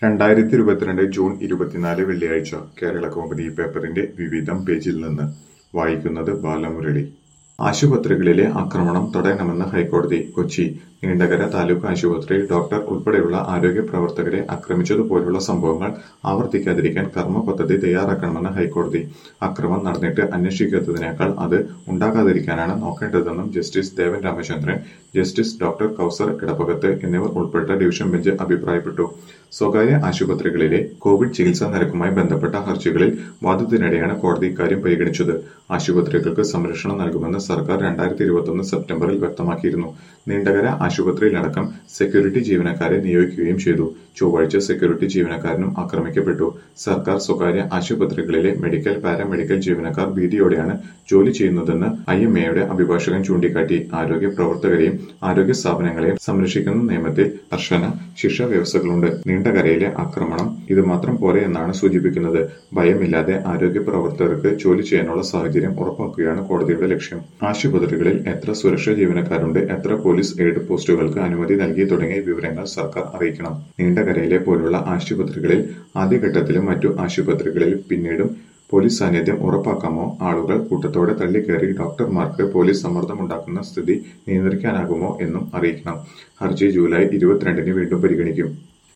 രണ്ടായിരത്തി ഇരുപത്തിരണ്ട് ജൂൺ ഇരുപത്തിനാല് വെള്ളിയാഴ്ച കേരള കൗമുദി പേപ്പറിന്റെ വിവിധം പേജിൽ നിന്ന് വായിക്കുന്നത് ബാലമുരളി ആശുപത്രികളിലെ ആക്രമണം തടയണമെന്ന് ഹൈക്കോടതി കൊച്ചി നീണ്ടകര താലൂക്ക് ആശുപത്രിയിൽ ഡോക്ടർ ഉൾപ്പെടെയുള്ള ആരോഗ്യ പ്രവർത്തകരെ ആക്രമിച്ചതുപോലുള്ള സംഭവങ്ങൾ ആവർത്തിക്കാതിരിക്കാൻ കർമ്മ പദ്ധതി തയ്യാറാക്കണമെന്ന് ഹൈക്കോടതി അക്രമം നടന്നിട്ട് അന്വേഷിക്കാത്തതിനേക്കാൾ അത് ഉണ്ടാകാതിരിക്കാനാണ് നോക്കേണ്ടതെന്നും justice Devan Ramachandran justice doctor Kauser Edappagath എന്നിവർ ഉൾപ്പെട്ട ഡിവിഷൻ ബെഞ്ച് അഭിപ്രായപ്പെട്ടു സ്വകാര്യ ആശുപത്രികളിലെ കോവിഡ് ചികിത്സാ നിരക്കുമായി ബന്ധപ്പെട്ട ഹർജികളിൽ വാദത്തിനിടെയാണ് കോടതി ഇക്കാര്യം പരിഗണിച്ചത് ആശുപത്രികൾക്ക് സംരക്ഷണം നൽകുമെന്ന് സർക്കാർ രണ്ടായിരത്തി ഇരുപത്തൊന്ന് സെപ്റ്റംബറിൽ വ്യക്തമാക്കിയിരുന്നു നീണ്ടകര ആശുപത്രിയിലടക്കം സെക്യൂരിറ്റി ജീവനക്കാരെ നിയോഗിക്കുകയും ചെയ്തു ചൊവ്വാഴ്ച സെക്യൂരിറ്റി ജീവനക്കാരനും ആക്രമിക്കപ്പെട്ടു സർക്കാർ സ്വകാര്യ ആശുപത്രികളിലെ മെഡിക്കൽ പാരാമെഡിക്കൽ ജീവനക്കാർ ഭീതിയോടെയാണ് ജോലി ചെയ്യുന്നതെന്ന് ഐ എം എയുടെ അഭിഭാഷകൻ ചൂണ്ടിക്കാട്ടി ആരോഗ്യ പ്രവർത്തകരെയും ആരോഗ്യ സ്ഥാപനങ്ങളെയും സംരക്ഷിക്കുന്ന നിയമത്തിൽ കർശന ശിക്ഷാ വ്യവസ്ഥകളുണ്ട് നീണ്ടകരയിലെ ആക്രമണം ഇത് മാത്രം പോരെ എന്നാണ് സൂചിപ്പിക്കുന്നത് ഭയമില്ലാതെ ആരോഗ്യ പ്രവർത്തകർക്ക് ജോലി ചെയ്യാനുള്ള സാഹചര്യം ഉറപ്പാക്കുകയാണ് കോടതിയുടെ ലക്ഷ്യം ആശുപത്രികളിൽ എത്ര സുരക്ഷാ ജീവനക്കാരുണ്ട് എത്ര പോലീസ് എയ്ഡ് പോസ്റ്റുകൾക്ക് അനുമതി നൽകി തുടങ്ങിയ വിവരങ്ങൾ സർക്കാർ അറിയിക്കണം നീണ്ടകരയിലെ പോലുള്ള ആശുപത്രികളിൽ ആദ്യഘട്ടത്തിലും മറ്റു ആശുപത്രികളിൽ പിന്നീടും പോലീസ് സാന്നിധ്യം ഉറപ്പാക്കാമോ ആളുകൾ കൂട്ടത്തോടെ തള്ളിക്കയറി ഡോക്ടർമാർക്ക് പോലീസ് സമ്മർദ്ദമുണ്ടാക്കുന്ന സ്ഥിതി നിയന്ത്രിക്കാനാകുമോ എന്നും അറിയിക്കണം ഹർജി ജൂലൈ ഇരുപത്തിരണ്ടിന് വീണ്ടും പരിഗണിക്കും